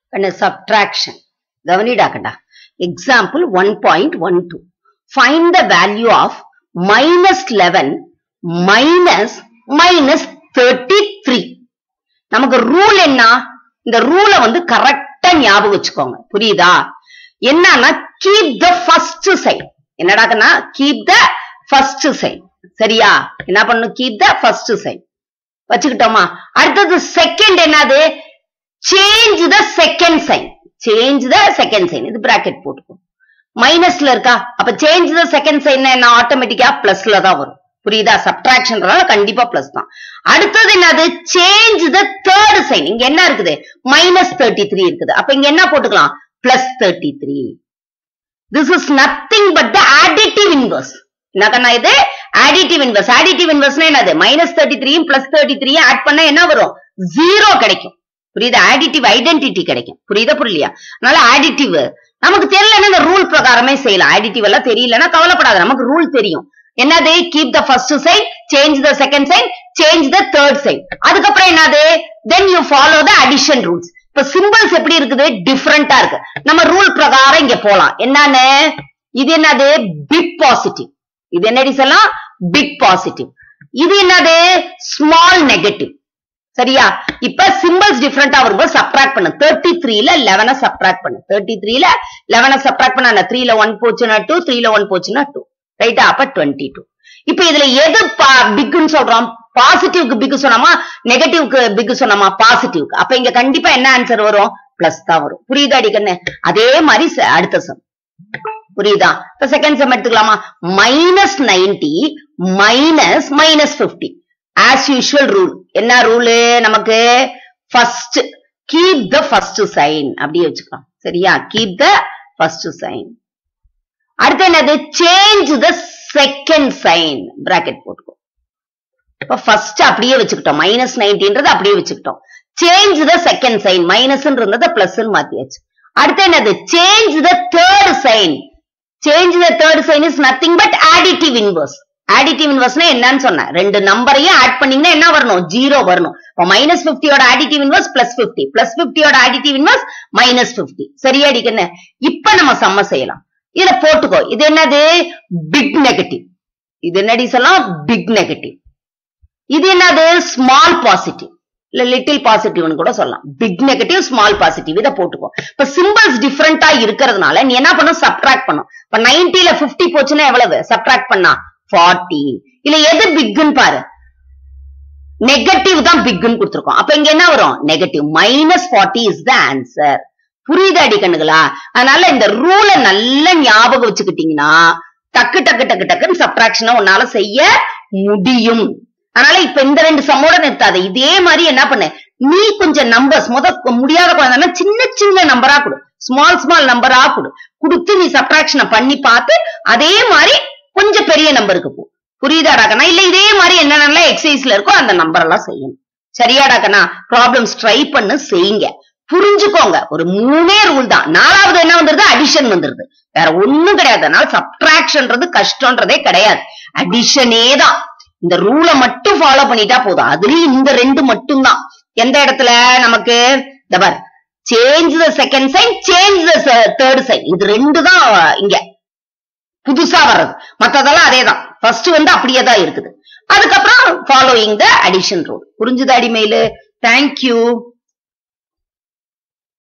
கண்ணு சப்ட்ராக்ஷன் கவனிடாக்கண்டா example one point one to find the value of minus eleven minus minus thirty three நமக்கு rule என்ன இந்த ரூலை வந்து கரெக்டா ஞாபகம் வச்சுக்கோங்க புரியுதா என்னன்னா கீப் த ஃபர்ஸ்ட் சைட் என்னடாக்கன்னா கீப் த ஃபர்ஸ்ட் சைட் சரியா என்ன பண்ணணும் கீப் த ஃபர்ஸ்ட் சைட் வச்சுக்கிட்டோமா அடுத்தது செகண்ட் என்னது change the second sign change the second sign இது பிராக்கெட் போட்டுக்கோ மைனஸ்ல இருக்கா அப்ப சேஞ்ச் த செகண்ட் சைன் என்ன ஆட்டோமேட்டிக்கா பிளஸ்ல தான் வரும் புரியுதா சப்ட்ராக்ஷன்றதால கண்டிப்பா பிளஸ் தான் அடுத்தது என்னது சேஞ்ச் த தேர்ட் சைன் இங்க என்ன இருக்குது மைனஸ் தேர்ட்டி த்ரீ இருக்குது அப்ப இங்க என்ன போட்டுக்கலாம் plus thirty three this is nothing but the additive inverse என்ன இது ஆடிட்டிவ் இன்வர்ஸ் ஆடிட்டிவ் இன்வர்ஸ்னா என்னது மைனஸ் தேர்ட்டி த்ரீயும் பிளஸ் தேர்ட்டி த்ரீயும் ஆட் பண்ணா என்ன வரும் ஜீரோ கிடைக்கும் புரியுதா ஆடிட்டிவ் ஐடென்டிட்டி கிடைக்கும் புரியுதா புரியலையா அதனால ஆடிட்டிவ் நமக்கு தெரியலன்னா இந்த ரூல் பிரகாரமே செய்யலாம் ஆடிட்டிவ் எல்லாம் தெரியலன்னா கவலைப்படாத நமக்கு ரூல் தெரியும் என்னது keep the first sign change the second sign change the third sign அதுக்கப்புறம் என்னது then you follow the addition rules இப்ப சிம்பிள்ஸ் எப்படி இருக்குது டிஃபரெண்டா இருக்கு நம்ம ரூல் பிரகாரம் இங்க போலாம் என்னன்னு இது என்னது பிக் பாசிட்டிவ் இது என்னடி சொல்லலாம் பிக் பாசிட்டிவ் இது என்னது ஸ்மால் நெகட்டிவ் சரியா இப்ப சிம்பிள்ஸ் டிஃபரெண்டா வரும்போது சப்ட்ராக்ட் பண்ணு தேர்ட்டி த்ரீல லெவனை சப்ட்ராக்ட் பண்ணு தேர்ட்டி த்ரீல லெவனை சப்ட்ராக்ட் பண்ண த்ரீல ஒன் போச்சுன்னா டூ த்ரீல ஒன் போச்சுன்னா டூ ரைட்டா அப்ப டுவெண்ட்டி டூ இப்ப இதுல எது பிக்னு சொல்றோம் பாசிட்டிவ்க்கு பிக் சொன்னோமா நெகட்டிவ்க்கு பிக் சொன்னோமா பாசிட்டிவ்க்கு அப்ப இங்க கண்டிப்பா என்ன ஆன்சர் வரும் பிளஸ் தான் வரும் புரியுதா அடிக்கண்ணு அதே மாதிரி ச- அடுத்த சம் புரியுதா இப்ப செகண்ட் சம் எடுத்துக்கலாமா minus ninety minus minus fifty as usual rule என்ன ரூலு நமக்கு first keep the first sign அப்படியே வச்சுக்கலாம் சரியா கீப் த ஃபர்ஸ்ட் சைன் அடுத்து என்னது change the second sign bracket போட்டுக்கோ இப்ப ஃபர்ஸ்ட் அப்படியே வச்சுக்கிட்டோம் மைனஸ் நைன்டின்றது அப்படியே வச்சுக்கிட்டோம் change the second sign minus இருந்ததை பிளஸ் மாத்தியாச்சு அடுத்து என்னது change the third sign change the third sign is nothing but additive inverse additive இன்வர்ஸ்னா என்னன்னு சொன்னேன் ரெண்டு நம்பரையும் ஆட் பண்ணீங்கன்னா என்ன வரணும் ஜீரோ வரணும் இப்போ மைனஸ் பிப்டியோட additive inverse plus fifty plus பிப்டியோட ஆடிட்டிவ் இன்வர்ஸ் மைனஸ் பிப்டி சரியா அடிக்கண்ணு இப்ப நம்ம சம்ம செய்யலாம் இதுல போட்டுக்கோ இது என்னது பிக் நெகட்டிவ் இது என்னடி சொல்லலாம் பிக் நெகட்டிவ் இது என்னது ஸ்மால் பாசிட்டிவ் இல்ல லிட்டில் பாசிட்டிவ்னு கூட சொல்லலாம் பிக் நெகட்டிவ் ஸ்மால் பாசிட்டிவ் இதை போட்டுக்கோ இப்ப சிம்பிள்ஸ் டிஃபரெண்டா இருக்கிறதுனால நீ என்ன பண்ணும் சப்ட்ராக்ட் பண்ணும் இப்ப நைன்டில 50 போச்சுன்னா எவ்வளவு சப்ட்ராக்ட் பண்ணா 40 இல்ல எது பிக்னு பாரு நெகட்டிவ் தான் பிக்னு கொடுத்துருக்கோம் அப்ப இங்க என்ன வரும் negative minus forty is the answer புரியுதா அடி கண்ணுகளா அதனால இந்த ரூலை நல்லா ஞாபகம் வச்சுக்கிட்டீங்கன்னா டக்கு டக்கு டக்கு டக்குன்னு சப்ட்ராக்ஷனை உன்னால செய்ய முடியும் அதனால இப்ப இந்த ரெண்டு சம்மோட நிறுத்தாத இதே மாதிரி என்ன பண்ணு நீ கொஞ்சம் நம்பர்ஸ் முத முடியாத குழந்தைன்னா சின்ன சின்ன நம்பரா கொடு ஸ்மால் ஸ்மால் நம்பரா கொடு கொடுத்து நீ சப்ட்ராக்ஷனை பண்ணி பார்த்து அதே மாதிரி கொஞ்சம் பெரிய நம்பருக்கு போ புரியுதாடா கண்ணா இல்ல இதே மாதிரி என்னென்ன எக்ஸசைஸ்ல இருக்கோ அந்த நம்பர் எல்லாம் செய்யணும் சரியாடா கண்ணா ப்ராப்ளம்ஸ் ட்ரை பண்ணு செய்யுங்க புரிஞ்சுக்கோங்க ஒரு மூணே ரூல் தான் நாலாவது என்ன வந்துருது அடிஷன் வந்துருது வேற ஒண்ணும் கிடையாது அதனால சப்ட்ராக்ஷன்றது கஷ்டம்ன்றதே கிடையாது அடிஷனே தான் இந்த ரூலை மட்டும் ஃபாலோ பண்ணிட்டா போதும் அதுலயும் இந்த ரெண்டு மட்டும் தான் எந்த இடத்துல நமக்கு இந்த for change the second sign change the third sign இது ரெண்டு தான் இங்க புதுசா வர்றது மத்ததெல்லாம் அதே தான் ஃபர்ஸ்ட் வந்து அப்படியே தான் இருக்குது அதுக்கப்புறம் ஃபாலோயிங் த அடிஷன் ரூல் புரிஞ்சுதா அடிமையில தேங்க்யூ